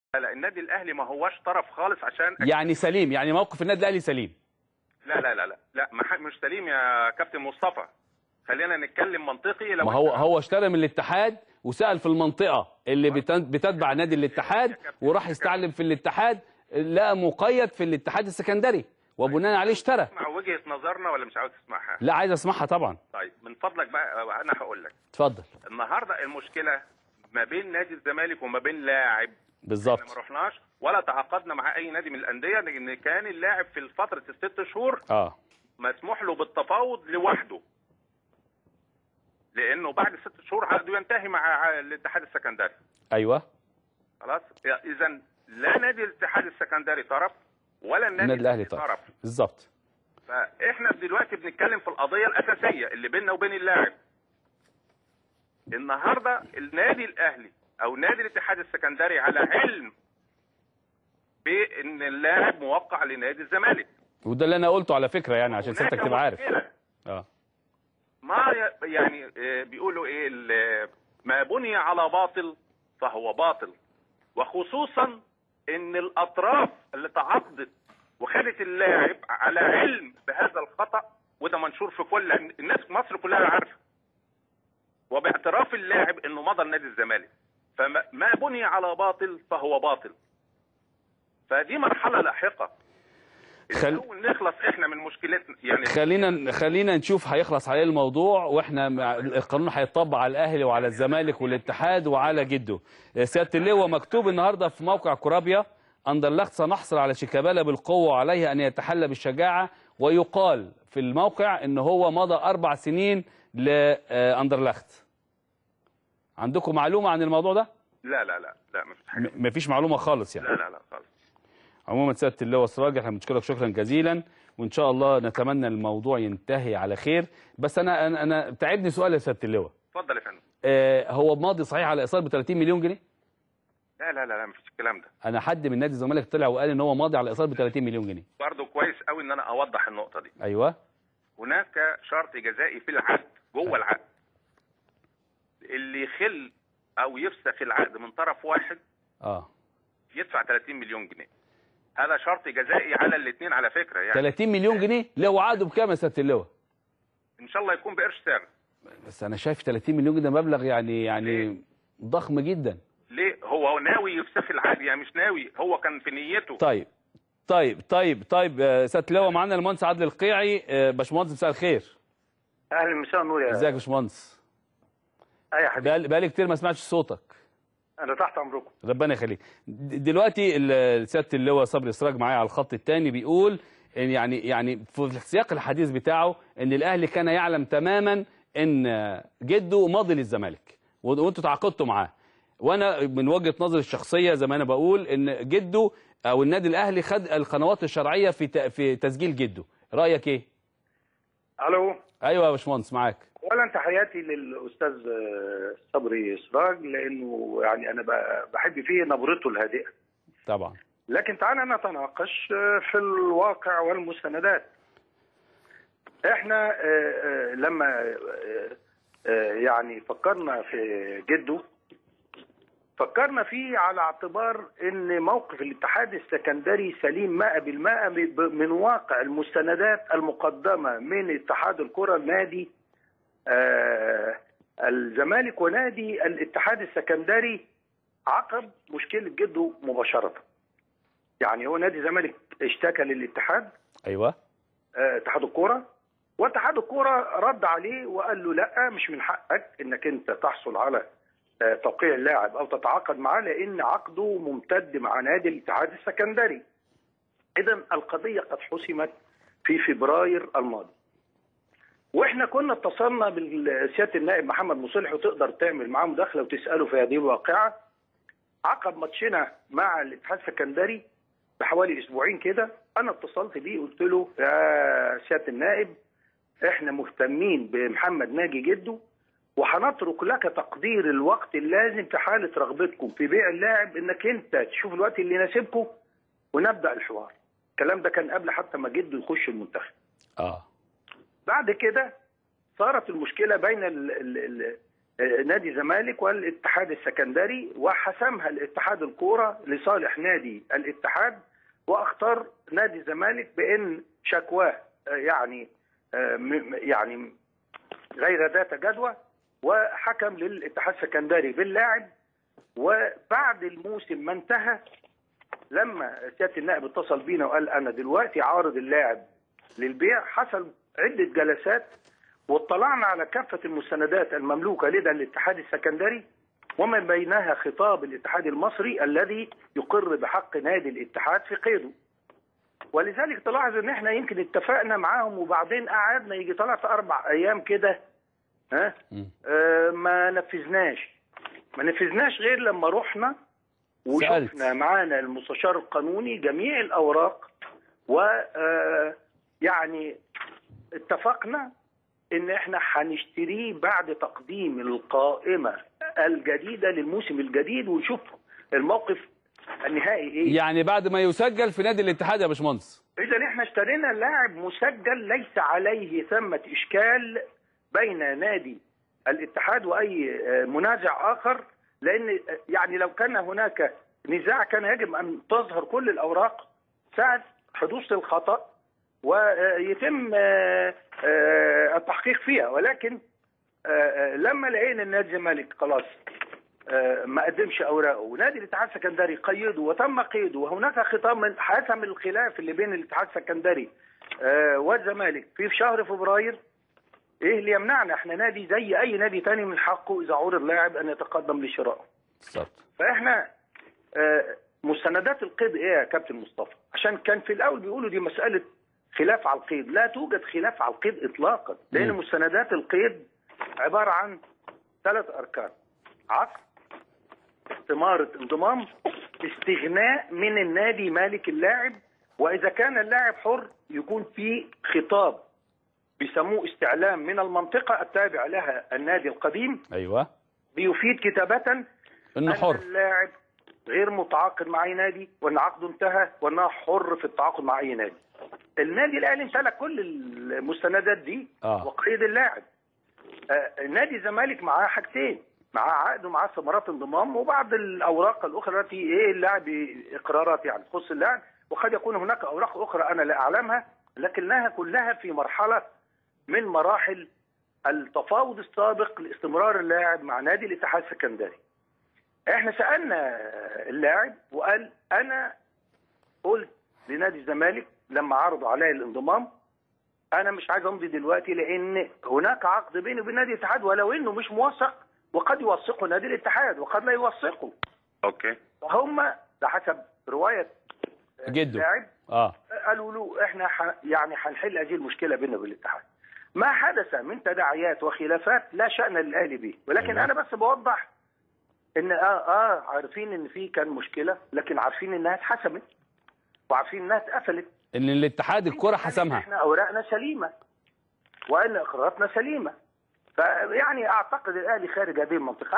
لا النادي الاهلي ما هوش طرف خالص عشان يعني سليم يعني موقف النادي الاهلي سليم لا لا لا لا لا ما ح- مش سليم يا كابتن مصطفى خلينا نتكلم منطقي لو ما هو هو اشترى من الاتحاد وسأل في المنطقة اللي بتن- بتتبع نادي الاتحاد وراح يستعلم في الاتحاد لقى مقيد في الاتحاد السكندري وبناء عليه اشترى تسمع وجهه نظرنا ولا مش عاوز تسمعها لا عايز اسمعها طبعا طيب من فضلك بقى انا هقول لك اتفضل النهارده المشكله ما بين نادي الزمالك وما بين لاعب احنا ما بالظبط رحناش ولا تعاقدنا مع اي نادي من الانديه لان كان اللاعب في فتره الست شهور اه مسموح له بالتفاوض لوحده لانه بعد ست شهور عقده ينتهي مع الاتحاد السكندري ايوه خلاص اذا لا نادي الاتحاد السكندري طرف ولا النادي النادي الاهلي الأهلي طرف بالظبط فاحنا دلوقتي بنتكلم في القضيه الاساسيه اللي بيننا وبين اللاعب النهارده النادي الاهلي او نادي الاتحاد السكندري على علم بان اللاعب موقع لنادي الزمالك وده اللي انا قلته على فكرة يعني عشان هناك سيادتك تبقى عارف مشكلة. اه ما ي- يعني آه، بيقولوا ايه ال- ما بني على باطل فهو باطل وخصوصا ان الاطراف اللي تعاقدت وخدت اللاعب على علم بهذا الخطا وده منشور في كل الناس في مصر كلها عارفه وباعتراف اللاعب انه مضى لنادي الزمالك فما ما بني على باطل فهو باطل فدي مرحله لاحقه خل... الاول نخلص احنا من مشكلتنا يعني خلينا خلينا نشوف هيخلص عليه الموضوع واحنا مع- القانون هيطبق على الاهلي وعلى الزمالك والاتحاد وعلى جده سياده اللواء مكتوب النهارده في موقع كورابيا اندرلخت سنحصل على شيكابالا بالقوه وعليه ان يتحلى بالشجاعه ويقال في الموقع ان هو مضى اربع سنين لاندرلخت عندكم معلومه عن الموضوع ده لا لا لا لا مفيش حاجه م- مفيش معلومه خالص يعني لا لا لا خالص عموما سياده اللواء سراج احنا بنشكرك شكرا جزيلا وان شاء الله نتمنى الموضوع ينتهي على خير بس انا انا, أنا تعبني سؤال يا سياده اللواء اتفضل يا فندم آه هو ماضي صحيح على ايصال ب 30 مليون جنيه لا لا لا لا مفيش الكلام ده انا حد من نادي الزمالك طلع وقال ان هو ماضي على ايصال ب 30 مليون جنيه برضه كويس قوي ان انا اوضح النقطه دي ايوه هناك شرط جزائي في العقد جوه العقد اللي يخل او يفسخ العقد من طرف واحد اه يدفع 30 مليون جنيه هذا شرط جزائي على الاثنين على فكره يعني 30 مليون جنيه لو عقده بكام يا سياده اللواء ان شاء الله يكون بقرش سعر بس انا شايف 30 مليون جنيه ده مبلغ يعني يعني ضخم جدا ليه هو ناوي يفسخ العقد يعني مش ناوي هو كان في نيته طيب طيب طيب طيب آه، سياده اللواء معانا المهندس عادل القيعي آه، باشمهندس مساء الخير اهلا مساء النور يا ازيك يا باشمهندس اي يا حبيبي بقالي بقالي كتير ما سمعتش صوتك انا تحت امركم ربنا يخليك د- دلوقتي ال- سياده اللواء صبري اسراج معايا على الخط الثاني بيقول ان يعني يعني في سياق الحديث بتاعه ان الاهلي كان يعلم تماما ان جده ماضي للزمالك و- وانتوا تعاقدتوا معاه وانا من وجهه نظري الشخصيه زي ما انا بقول ان جده او النادي الاهلي خد القنوات الشرعيه في ت- في تسجيل جده رايك ايه الو ايوه يا باشمهندس معاك اولا تحياتي للاستاذ آه، صبري سراج لانه يعني انا ب- بحب فيه نبرته الهادئه طبعا لكن تعالى نتناقش آه، في الواقع والمستندات احنا آه، آه، لما آه، آه، يعني فكرنا في جده فكرنا فيه على اعتبار ان موقف الاتحاد السكندري سليم 100% ب- من واقع المستندات المقدمه من اتحاد الكره النادي آه، الزمالك ونادي الاتحاد السكندري عقب مشكله جده مباشره. يعني هو نادي الزمالك اشتكى للاتحاد ايوه آه، اتحاد الكوره واتحاد الكوره رد عليه وقال له لا مش من حقك انك انت تحصل على آه، توقيع اللاعب او تتعاقد معاه لان عقده ممتد مع نادي الاتحاد السكندري. اذا القضيه قد حسمت في فبراير الماضي. واحنا كنا اتصلنا بالسياده النائب محمد مصلح وتقدر تعمل معاه مداخله وتساله في هذه الواقعه. عقب ماتشنا مع الاتحاد السكندري بحوالي اسبوعين كده انا اتصلت بيه قلت له يا سياده النائب احنا مهتمين بمحمد ناجي جده وهنترك لك تقدير الوقت اللازم في حاله رغبتكم في بيع اللاعب انك انت تشوف الوقت اللي يناسبكم ونبدا الحوار. الكلام ده كان قبل حتى ما جده يخش المنتخب. اه بعد كده صارت المشكله بين ال ال ال آه، نادي الزمالك والاتحاد السكندري وحسمها الاتحاد الكوره لصالح نادي الاتحاد واختار نادي الزمالك بان شكواه آه، يعني آه، م- م- يعني غير ذات جدوى وحكم للاتحاد السكندري باللاعب وبعد الموسم ما انتهى لما سياده النائب اتصل بينا وقال انا دلوقتي عارض اللاعب للبيع حصل عده جلسات واطلعنا على كافه المستندات المملوكه لدى الاتحاد السكندري ومن بينها خطاب الاتحاد المصري الذي يقر بحق نادي الاتحاد في قيده. ولذلك تلاحظ ان احنا يمكن اتفقنا معاهم وبعدين قعدنا يجي ثلاث اربع ايام كده ها مم. آه ما نفذناش ما نفذناش غير لما رحنا وشفنا سألت. معانا المستشار القانوني جميع الاوراق و آه، يعني اتفقنا ان احنا هنشتريه بعد تقديم القائمه الجديده للموسم الجديد ونشوف الموقف النهائي ايه يعني بعد ما يسجل في نادي الاتحاد يا باشمهندس اذا احنا اشترينا لاعب مسجل ليس عليه ثمه اشكال بين نادي الاتحاد واي آه، منازع اخر لان آه، يعني لو كان هناك نزاع كان يجب ان تظهر كل الاوراق ساعه حدوث الخطا ويتم آه، آه، التحقيق فيها ولكن آه، آه، لما لقينا ان نادي الزمالك خلاص آه، ما قدمش اوراقه ونادي الاتحاد السكندري قيده وتم قيده وهناك خطاب من حسم الخلاف اللي بين الاتحاد السكندري آه، والزمالك في شهر فبراير ايه اللي يمنعنا احنا نادي زي اي نادي تاني من حقه اذا عرض لاعب ان يتقدم لشرائه بالظبط فاحنا آه، مستندات القيد ايه يا كابتن مصطفى عشان كان في الاول بيقولوا دي مساله خلاف على القيد لا توجد خلاف على القيد اطلاقا لان مم. مستندات القيد عباره عن ثلاث اركان عقد استمارة انضمام استغناء من النادي مالك اللاعب واذا كان اللاعب حر يكون في خطاب بيسموه استعلام من المنطقه التابع لها النادي القديم ايوه بيفيد كتابه انه أن حر اللاعب غير متعاقد مع اي نادي وان عقده انتهى وانه حر في التعاقد مع اي نادي. النادي الاهلي امتلك كل المستندات دي آه. وقيد اللاعب. آه نادي الزمالك معاه حاجتين معاه عقد ومعاه ثمرات انضمام وبعض الاوراق الاخرى التي ايه اللاعب اقرارات يعني تخص اللاعب وقد يكون هناك اوراق اخرى انا لا اعلمها لكنها كلها في مرحله من مراحل التفاوض السابق لاستمرار اللاعب مع نادي الاتحاد السكندري. احنا سالنا اللاعب وقال انا قلت لنادي الزمالك لما عرضوا علي الانضمام انا مش عايز امضي دلوقتي لان هناك عقد بيني وبين نادي الاتحاد ولو انه مش موثق وقد يوثقه نادي الاتحاد وقد لا يوثقه اوكي فهم ده حسب روايه جده اللاعب اه قالوا له احنا ح... يعني هنحل هذه المشكله بيننا وبين الاتحاد. ما حدث من تداعيات وخلافات لا شان للاهلي به، ولكن أيوة. انا بس بوضح ان اه اه عارفين ان في كان مشكله لكن عارفين انها اتحسمت وعارفين انها اتقفلت ان الاتحاد الكره حسمها احنا اوراقنا سليمه وان اقراراتنا سليمه فيعني اعتقد الاهلي خارج هذه المنطقه